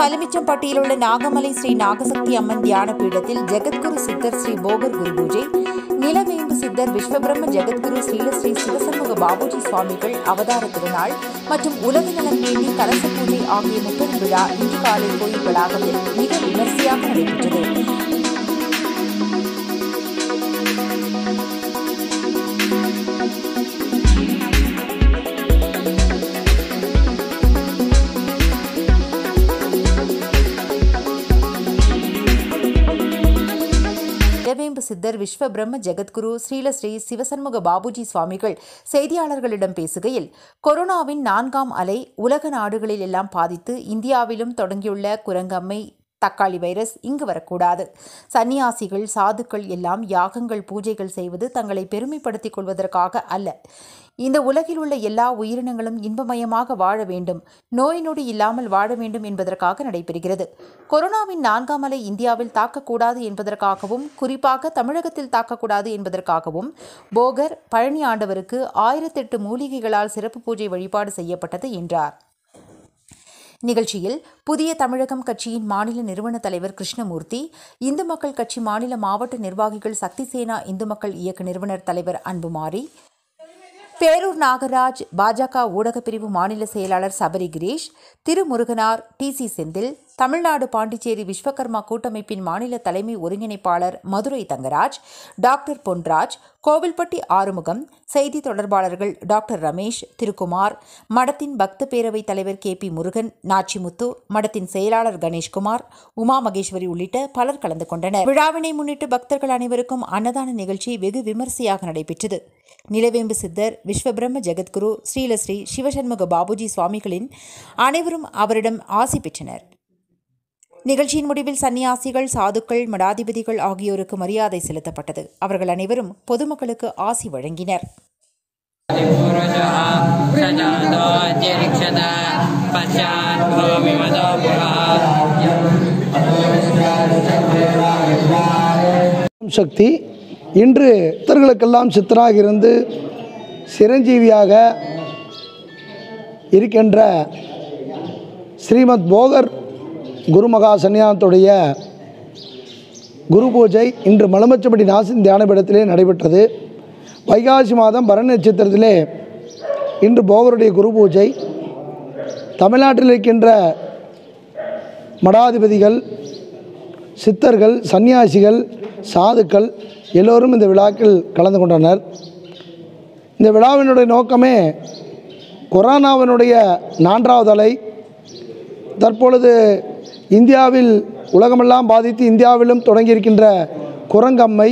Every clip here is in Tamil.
மலுமிச்சம்பட்டியில் உள்ள நாகமலை ஸ்ரீ நாகசக்தி அம்மன் தியான பீடத்தில் ஜெகத்குரு சித்தர் ஸ்ரீ போகர் குரு பூஜை நிலவேம்பு சித்தர் விஸ்வபிரம்ம ஜெகத்குரு ஸ்ரீலஸ்ரீ சிவசண்முக பாபுஜி சுவாமிகள் அவதார திருநாள் மற்றும் உலக நலம் வேண்டி கலச பூஜை ஆகிய முப்பெரும் விழா இன்று காலை கோயில் வளாகத்தில் மிக விமர்சையாக நடைபெற்றது நிலவேம்பு சித்தர் விஸ்வ பிரம்ம ஜெகத்குரு ஸ்ரீலஸ்ரீ சிவசண்முக பாபுஜி சுவாமிகள் செய்தியாளர்களிடம் பேசுகையில் கொரோனாவின் நான்காம் அலை உலக நாடுகளில் எல்லாம் பாதித்து இந்தியாவிலும் தொடங்கியுள்ள குரங்கம்மை தக்காளி வைரஸ் இங்கு வரக்கூடாது சன்னியாசிகள் சாதுக்கள் எல்லாம் யாகங்கள் பூஜைகள் செய்வது தங்களை பெருமைப்படுத்திக் கொள்வதற்காக அல்ல இந்த உலகில் உள்ள எல்லா உயிரினங்களும் இன்பமயமாக வாழ வேண்டும் நோய் நொடி இல்லாமல் வாழ வேண்டும் என்பதற்காக நடைபெறுகிறது கொரோனாவின் நான்காம் அலை இந்தியாவில் தாக்கக்கூடாது என்பதற்காகவும் குறிப்பாக தமிழகத்தில் தாக்கக்கூடாது என்பதற்காகவும் போகர் பழனி ஆண்டவருக்கு ஆயிரத்தெட்டு மூலிகைகளால் சிறப்பு பூஜை வழிபாடு செய்யப்பட்டது என்றார் நிகழ்ச்சியில் புதிய தமிழகம் கட்சியின் மாநில நிறுவன தலைவர் கிருஷ்ணமூர்த்தி இந்து மக்கள் கட்சி மாநில மாவட்ட நிர்வாகிகள் சக்தி சேனா இந்து மக்கள் இயக்க நிறுவனர் தலைவர் அன்புமாரி பேரூர் நாகராஜ் பாஜக ஊடகப் பிரிவு மாநில செயலாளர் சபரி கிரீஷ் திருமுருகனார் டி சி செந்தில் தமிழ்நாடு பாண்டிச்சேரி விஸ்வகர்மா கூட்டமைப்பின் மாநில தலைமை ஒருங்கிணைப்பாளர் மதுரை தங்கராஜ் டாக்டர் பொன்ராஜ் கோவில்பட்டி ஆறுமுகம் செய்தி தொடர்பாளர்கள் டாக்டர் ரமேஷ் திருக்குமார் மடத்தின் பக்த பேரவைத் தலைவர் கே பி முருகன் நாச்சிமுத்து மடத்தின் செயலாளர் கணேஷ்குமார் உமா மகேஸ்வரி உள்ளிட்ட பலர் கலந்து கொண்டனர் விழாவினை முன்னிட்டு பக்தர்கள் அனைவருக்கும் அன்னதான நிகழ்ச்சி வெகு விமர்சையாக நடைபெற்றது நிலவேம்பு சித்தர் விஸ்வபிரம்ம ஜெகத்குரு ஸ்ரீலஸ்ரீ சிவசண்முக பாபுஜி சுவாமிகளின் அனைவரும் அவரிடம் ஆசி பெற்றனர் நிகழ்ச்சியின் முடிவில் சன்னியாசிகள் சாதுக்கள் மடாதிபதிகள் ஆகியோருக்கு மரியாதை செலுத்தப்பட்டது அவர்கள் அனைவரும் பொதுமக்களுக்கு ஆசி வழங்கினர் पुरुषः सजातोऽत्यरिक्षत पश्चात् भूमिमतो पुरः சக்தி இன்று சித்தர்களுக்கெல்லாம் சித்தராக இருந்து சிரஞ்சீவியாக இருக்கின்ற ஸ்ரீமத் போகர் குருமகா சன்னியானத்துடைய குரு பூஜை இன்று மலமச்சப்படி நாசின் தியானபீடத்திலே நடைபெற்றது வைகாசி மாதம் பரண நட்சத்திரத்திலே இன்று போகருடைய குரு பூஜை தமிழ்நாட்டில் இருக்கின்ற மடாதிபதிகள் சித்தர்கள் சன்னியாசிகள் சாதுக்கள் எல்லோரும் இந்த விழாக்கில் கலந்து கொண்டனர் இந்த விழாவினுடைய நோக்கமே கொரோனாவினுடைய நான்காவது அலை தற்பொழுது இந்தியாவில் உலகமெல்லாம் பாதித்து இந்தியாவிலும் தொடங்கியிருக்கின்ற குரங்கம்மை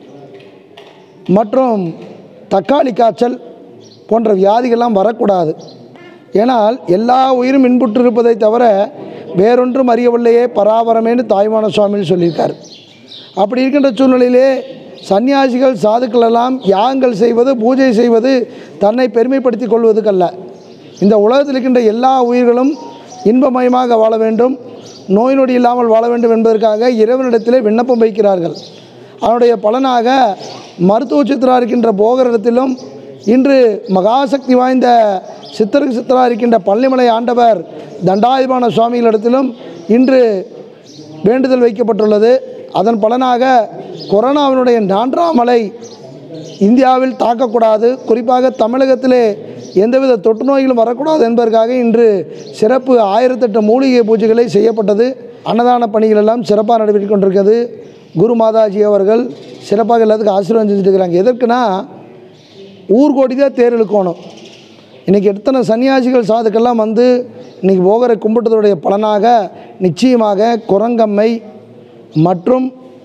மற்றும் தக்காளி காய்ச்சல் போன்ற வியாதிகள்லாம் வரக்கூடாது ஏனால் எல்லா உயிரும் இன்புற்றிருப்பதை தவிர வேறொன்றும் அறியவில்லையே பராபரமேன்னு தாய்மான சுவாமின்னு சொல்லியிருக்கார் அப்படி இருக்கின்ற சூழ்நிலையிலே சன்னியாசிகள் சாதுக்கள் எல்லாம் யாகங்கள் செய்வது பூஜை செய்வது தன்னை பெருமைப்படுத்திக் கொள்வதுக்கல்ல இந்த உலகத்தில் இருக்கின்ற எல்லா உயிர்களும் இன்பமயமாக வாழ வேண்டும் நோய் நொடி இல்லாமல் வாழ வேண்டும் என்பதற்காக இறைவனிடத்திலே விண்ணப்பம் வைக்கிறார்கள் அதனுடைய பலனாக மருத்துவ சித்தராக இருக்கின்ற போகரிடத்திலும் இன்று மகாசக்தி வாய்ந்த சித்தருக்கு சித்தராக இருக்கின்ற பள்ளிமலை ஆண்டவர் தண்டாயுதமான சுவாமிகளிடத்திலும் இன்று வேண்டுதல் வைக்கப்பட்டுள்ளது அதன் பலனாக கொரோனாவினுடைய நான்காம் அலை இந்தியாவில் தாக்கக்கூடாது குறிப்பாக தமிழகத்திலே எந்தவித தொற்று நோய்களும் வரக்கூடாது என்பதற்காக இன்று சிறப்பு ஆயிரத்தெட்டு மூலிகை பூஜைகளை செய்யப்பட்டது அன்னதான பணிகள் எல்லாம் சிறப்பாக நடைபெற்று கொண்டிருக்கிறது குரு மாதாஜி அவர்கள் சிறப்பாக எல்லாத்துக்கும் ஆசீர்வாதம் செஞ்சுட்டு இருக்கிறாங்க எதற்குனா ஊர்கோடி தான் தேர் இழுக்கணும் இன்றைக்கி எத்தனை சன்னியாசிகள் சாதுக்கெல்லாம் வந்து இன்றைக்கி போகரை கும்பிட்டதுடைய பலனாக நிச்சயமாக குரங்கம்மை மற்றும்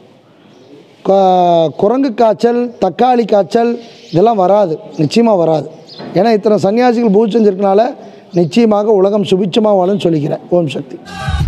க- குரங்கு காய்ச்சல் தக்காளி காய்ச்சல் இதெல்லாம் வராது நிச்சயமாக வராது ஏன்னா இத்தனை சன்னியாசிகள் பூஜை செஞ்சிருக்கனால நிச்சயமாக உலகம் சுபிட்சமாக வாழும்னு சொல்லிக்கிறேன் ஓம் சக்தி